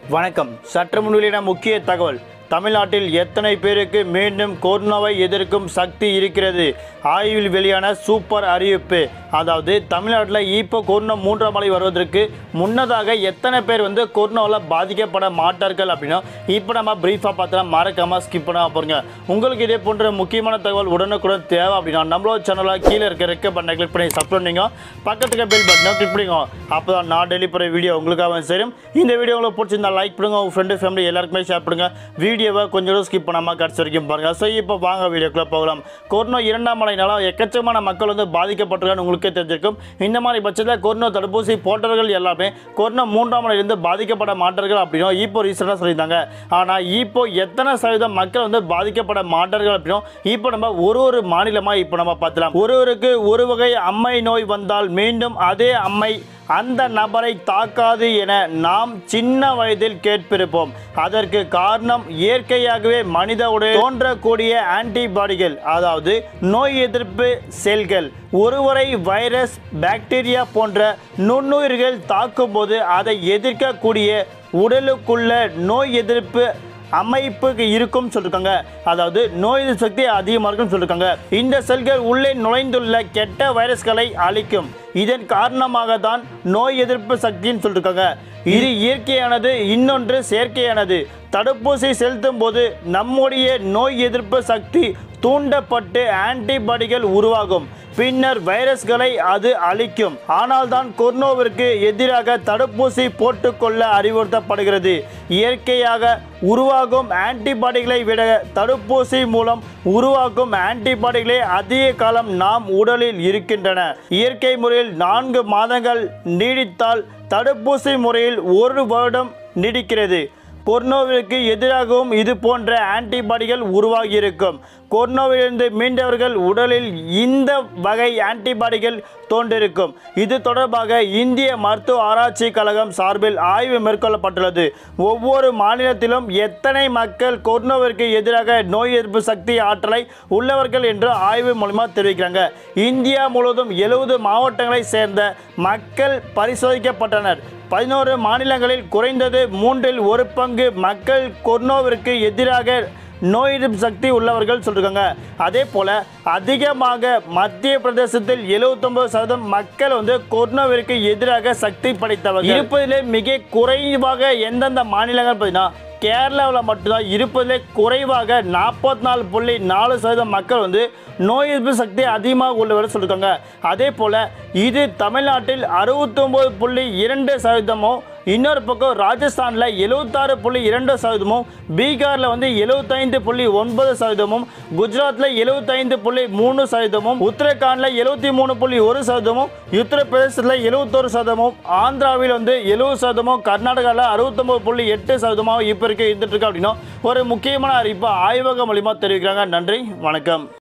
வணக்கம் சற்று முன்வெளியான முக்கிய தகவல் தமிழ்நாட்டில் எத்தனை பேருக்கு மீண்டும் கொரோனாவை எதிர்க்கும் சக்தி இருக்கிறது ஆய்வில் வெளியான சூப்பர் அறிவிப்பு அதாவது தமிழ்நாட்டில் இப்போ கொரோனா மூன்றாம் அலை வருவதற்கு முன்னதாக எத்தனை பேர் வந்து கொரோனாவில் பாதிக்கப்பட மாட்டார்கள் அப்படின்னா இப்போ நம்ம பிரீஃபாக பார்த்தா மறக்காமல் ஸ்கிப் பண்ணாம போகிறீங்க உங்களுக்கு இதே போன்ற முக்கியமான தகவல் உடனுக்குடன் தேவை அப்படின்னா நம்மளோட சேனலில் கீழே இருக்க ரெக்க பட்டனை கிளிக் பண்ணி சப்ஸ்கிரைப் பண்ணிங்க பக்கத்துக்கு பெல் பட்டனை கிளிக் பண்ணிங்க அப்போ தான் நான் டெய்லி போகிற வீடியோ உங்களுக்காக சேரும் இந்த வீடியோ உங்களுக்கு பிடிச்சிருந்தா லைக் பண்ணுங்க உங்கள் ஃப்ரெண்டு ஃபேமிலி எல்லாருக்குமே ஷேர் பண்ணுங்க வீடியோவை கொஞ்சம் ஸ்கிப் பண்ணாமல் கடைசி வரைக்கும் பாருங்க ஸோ இப்போ வாங்க வீடியோக்குள்ளே போகலாம் கொரோனா இரண்டாம் அலைனால எக்கச்சக்கமான மக்கள் வந்து பாதிக்கப்பட்டிருக்கான்னு உங்களுக்கே தெரிஞ்சிருக்கும் இந்த மாதிரி பட்சத்தில் கொரோனா தடுப்பூசி போட்டவர்கள் எல்லாமே கொரோனா மூன்றாம் அலையிலிருந்து பாதிக்கப்பட மாட்டார்கள் அப்படின்னா இப்போ ரீசெண்டாக சொல்லியிருந்தாங்க ஆனால் இப்போ எத்தனை சதவீதம் மக்கள் வந்து பாதிக்கப்பட மாட்டார்கள் அப்படின்னா இப்போ நம்ம ஒரு ஒரு மாநிலமாக இப்போ நம்ம பார்க்கலாம் ஒருவருக்கு ஒரு வகை அம்மை நோய் வந்தால் மீண்டும் அதே அம்மை அந்த நபரை தாக்காது என நாம் சின்ன வயதில் கேட்பிருப்போம் அதற்கு காரணம் இயற்கையாகவே மனித உடலில் தோன்றக்கூடிய ஆன்டிபாடிகள் அதாவது நோய் எதிர்ப்பு செல்கள் ஒருவரை வைரஸ் பாக்டீரியா போன்ற நுண்ணுயிர்கள் தாக்கும்போது அதை எதிர்க்கக்கூடிய உடலுக்குள்ள நோய் எதிர்ப்பு அமைப்புக்கு இருக்கும் சொல்லிருக்காங்க அதாவது நோய் எதிர்ப்பு சக்தி அதிகமாக இருக்கும்னு சொல்லிருக்காங்க இந்த செல்கள் உள்ளே நுழைந்துள்ள கெட்ட வைரஸ்களை அழிக்கும் இதன் காரணமாக தான் நோய் எதிர்ப்பு சக்தின்னு சொல்லிருக்காங்க இது இயற்கையானது இன்னொன்று செயற்கையானது தடுப்பூசி செலுத்தும் போது நம்முடைய நோய் எதிர்ப்பு சக்தி தூண்டப்பட்டு ஆன்டிபாடிகள் உருவாகும் பின்னர் வைரஸ்களை அது அழிக்கும் ஆனால் தான் கொரோனாவிற்கு எதிராக தடுப்பூசி போட்டுக்கொள்ள அறிவுறுத்தப்படுகிறது இயற்கையாக உருவாகும் ஆன்டிபாடிகளை விட தடுப்பூசி மூலம் உருவாக்கும் ஆன்டிபாடிகளே அதிக காலம் நாம் உடலில் இருக்கின்றன இயற்கை முறையில் நான்கு மாதங்கள் நீடித்தால் தடுப்பூசி முறையில் ஒரு வருடம் நீடிக்கிறது கொரோனாவிற்கு எதிராகவும் இது போன்ற ஆன்டிபாடிகள் உருவாகியிருக்கும் கொரோனாவிலிருந்து மீண்டவர்கள் உடலில் இந்த வகை ஆன்டிபாடிகள் தோன்றிருக்கும் இது தொடர்பாக இந்திய மருத்துவ ஆராய்ச்சி கழகம் சார்பில் ஆய்வு மேற்கொள்ளப்பட்டுள்ளது ஒவ்வொரு மாநிலத்திலும் எத்தனை மக்கள் கொரோனாவிற்கு எதிராக நோய் எதிர்ப்பு சக்தி ஆற்றலை உள்ளவர்கள் என்று ஆய்வு மூலமாக தெரிவிக்கிறாங்க இந்தியா முழுவதும் எழுபது மாவட்டங்களை சேர்ந்த மக்கள் பரிசோதிக்கப்பட்டனர் பதினோரு மாநிலங்களில் குறைந்தது மூன்றில் ஒரு பங்கு மக்கள் கொரோனாவிற்கு எதிராக நோய் எதிர்ப்பு சக்தி உள்ளவர்கள் சொல்லிருக்காங்க அதே போல அதிகமாக மத்திய பிரதேசத்தில் 79% சதவீதம் மக்கள் வந்து கொரோனாவிற்கு எதிராக சக்தி படைத்தவர்கள் இருப்பதிலே மிக குறைவாக எந்தெந்த மாநிலங்கள் பார்த்தீங்கன்னா கேரளாவில் மட்டும்தான் இருப்பதிலே குறைவாக நாற்பத்தி நாலு புள்ளி நாலு சதவீதம் மக்கள் வந்து நோய் எதிர்ப்பு சக்தி அதிகமாக உள்ளவர் சொல்லியிருக்காங்க அதே போல் இது தமிழ்நாட்டில் அறுபத்தொம்போது புள்ளி இரண்டு சதவீதமும் இன்னொரு பக்கம் ராஜஸ்தானில் எழுபத்தாறு புள்ளி இரண்டு சதவீதமும் பீகாரில் வந்து எழுபத்தைந்து புள்ளி ஒன்பது சதவீதமும் குஜராத்தில் எழுபத்தைந்து புள்ளி மூணு சதவீதமும் உத்தரகாண்டில் எழுபத்தி மூணு புள்ளி ஒரு சதவீதமும் உத்தரப்பிரதேசத்தில் எழுபத்தோரு சதவீதமும் ஆந்திராவில் வந்து எழுபது சதவீதமும் கர்நாடகாவில் அறுபத்தொம்பது புள்ளி எட்டு சதவீதமாக இப்போ இருக்க இருந்துட்டு இருக்கு அப்படின்னா ஒரு முக்கியமான அறிவிப்பை ஆய்வகம் மூலிமா தெரிவிக்கிறாங்க நன்றி வணக்கம்